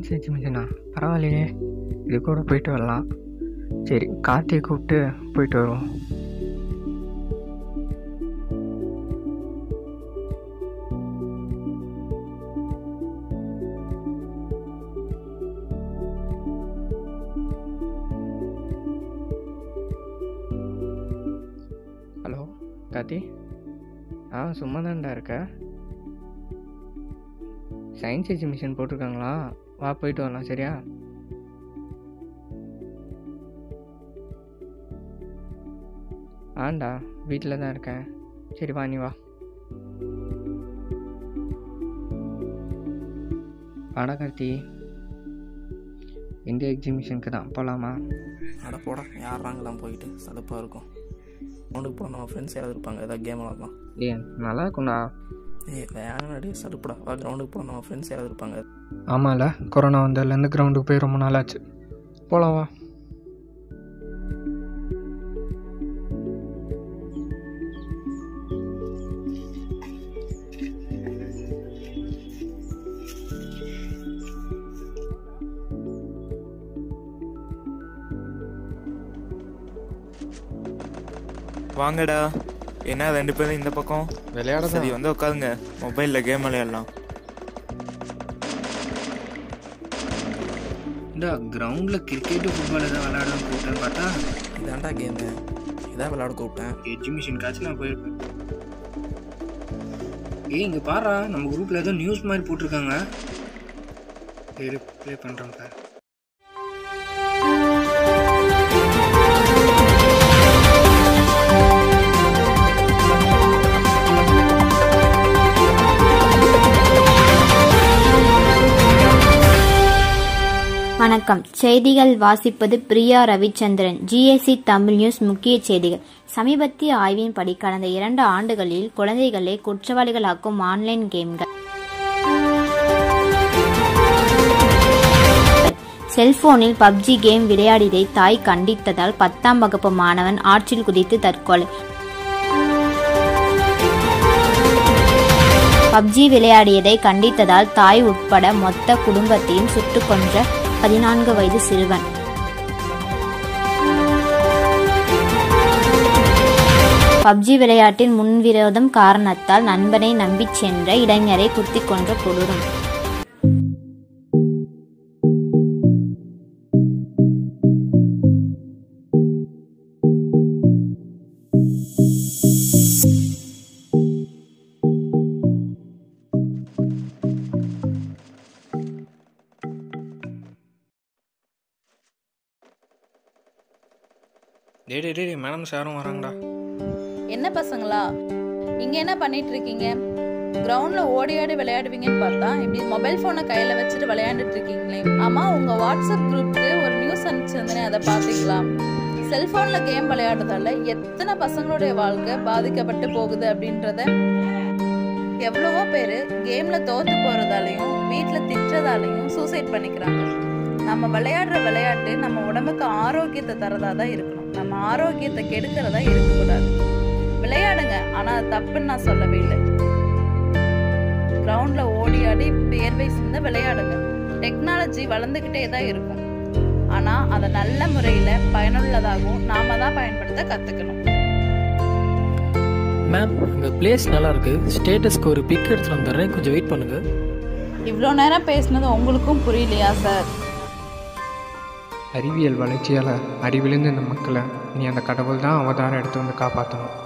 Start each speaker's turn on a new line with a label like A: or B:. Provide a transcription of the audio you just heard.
A: science எக்ஸிபிஷனா பரவாயில்லையே இது கூட போயிட்டு வரலாம் சரி கார்த்தியை கூப்பிட்டு போயிட்டு வருவோம் ஹலோ கார்த்தி ஆ சும்மா தான்டா இருக்க சயின்ஸ் எக்ஸிபிஷன் போட்டிருக்காங்களா வா போயிட்டு வரலாம் சரியா ஆண்டா வீட்டில் தான் இருக்கேன் சரி வா நீ வா வாடா கார்த்தி இந்த எக்ஸிபிஷனுக்கு தான் போகலாமா
B: அட போடா யாராங்கலாம் போயிட்டு சலுப்பாக இருக்கும் ஒன்றுக்கு போனால் நம்ம ஃப்ரெண்ட்ஸ் யாராவது இருப்பாங்க ஏதாவது கேம் விளாட்லாம்
A: ஏ நல்லா இருக்கும்டா
B: ஏய் வேணாடி சலுப்புடா வா கிரவுண்டுக்கு போனால் நம்ம ஃப்ரெண்ட்ஸ் யாராவது இருப்பாங்க
A: ஆமாம்ல கொரோனா வந்ததுலேருந்து கிரவுண்டுக்கு போய் ரொம்ப நாள் ஆச்சு போகலாம் வா
C: வாங்கடா என்ன ரெண்டு பேரும் இந்த பக்கம்
A: விளையாட
C: சரி வந்து உட்காருங்க மொபைல்ல கேம் விளையாடலாம்
A: இந்த கிரவுண்டில் கிரிக்கெட்டு ஃபுட்பால் எதாவது விளையாடணும் கூப்பிட்டேன்னு பார்த்தா
B: இதாண்டா கேமு இதான் விளையாட கூப்பிட்டேன்
A: எக்ஸிபிஷன் காச்சு நான் போயிருப்பேன் ஏய் இங்கே பாரா நம்ம குரூப்பில் ஏதோ நியூஸ் மாதிரி போட்டிருக்காங்க சரி ப்ளே பண்ணுறேன் பாரு
D: வணக்கம் செய்திகள் வாசிப்பது பிரியா ரவிச்சந்திரன் ஜிஎஸ்சி தமிழ் நியூஸ் முக்கிய செய்திகள் சமீபத்திய ஆய்வின்படி கடந்த இரண்டு ஆண்டுகளில் குழந்தைகளை குற்றவாளிகளாக்கும் ஆன்லைன் கேம்கள் செல்போனில் பப்ஜி கேம் விளையாடியதை தாய் கண்டித்ததால் பத்தாம் வகுப்பு மாணவன் ஆற்றில் குதித்து தற்கொலை பப்ஜி விளையாடியதை கண்டித்ததால் தாய் உட்பட மொத்த குடும்பத்தையும் சுட்டுக் கொன்ற பதினான்கு வயது சிறுவன் பப்ஜி விளையாட்டின் முன்விரோதம் காரணத்தால் நண்பனை நம்பிச் சென்ற இளைஞரை குத்திக் கொன்ற கொடூரம்
A: டே டே டே மேடம் சாரும் வராங்கடா
E: என்ன பசங்களா இங்க என்ன பண்ணிட்டு இருக்கீங்க கிரவுண்ட்ல ஓடி ஆடி விளையாடுவீங்கன்னு பார்த்தா இப்படி மொபைல் போனை கையில வச்சுட்டு விளையாண்டுட்டு இருக்கீங்களே ஆமா உங்க வாட்ஸ்அப் குரூப்க்கு ஒரு நியூஸ் அனுப்பிச்சிருந்தேனே அதை பாத்தீங்களா செல்போன்ல கேம் விளையாடுறதால எத்தனை பசங்களுடைய வாழ்க்கை பாதிக்கப்பட்டு போகுது அப்படின்றத எவ்வளவோ பேர் கேம்ல தோத்து போறதாலையும் வீட்ல திட்டுறதாலையும் சூசைட் பண்ணிக்கிறாங்க நம்ம விளையாடுற விளையாட்டு நம்ம உடம்புக்கு ஆரோக்கியத்தை தரதா தான் இருக்கணும் நம்ம ஆரோக்கியத்தை கெடுக்கிறதா இருக்கக்கூடாது விளையாடுங்க ஆனா அது தப்புன்னு நான் சொல்லவே இல்லை கிரவுண்ட்ல ஓடி ஆடி வியர்வை சிந்த விளையாடுங்க டெக்னாலஜி வளர்ந்துக்கிட்டே தான் இருக்கும் ஆனா அதை நல்ல முறையில பயனுள்ளதாகவும் நாம தான் பயன்படுத்த கத்துக்கணும்
F: மேம் உங்கள் பிளேஸ் நல்லா இருக்கு ஸ்டேட்டஸ்க்கு ஒரு பிக் எடுத்துட்டு வந்துடுறேன் கொஞ்சம் வெயிட் பண்ணுங்க
E: இவ்வளோ நேரம் பேசுனது உங்களுக்கும் புரியலையா சார்
A: அறிவியல் வளர்ச்சியால் அறிவிலிருந்து இந்த மக்களை நீ அந்த கடவுள் தான் அவதாரம் எடுத்து வந்து காப்பாற்றணும்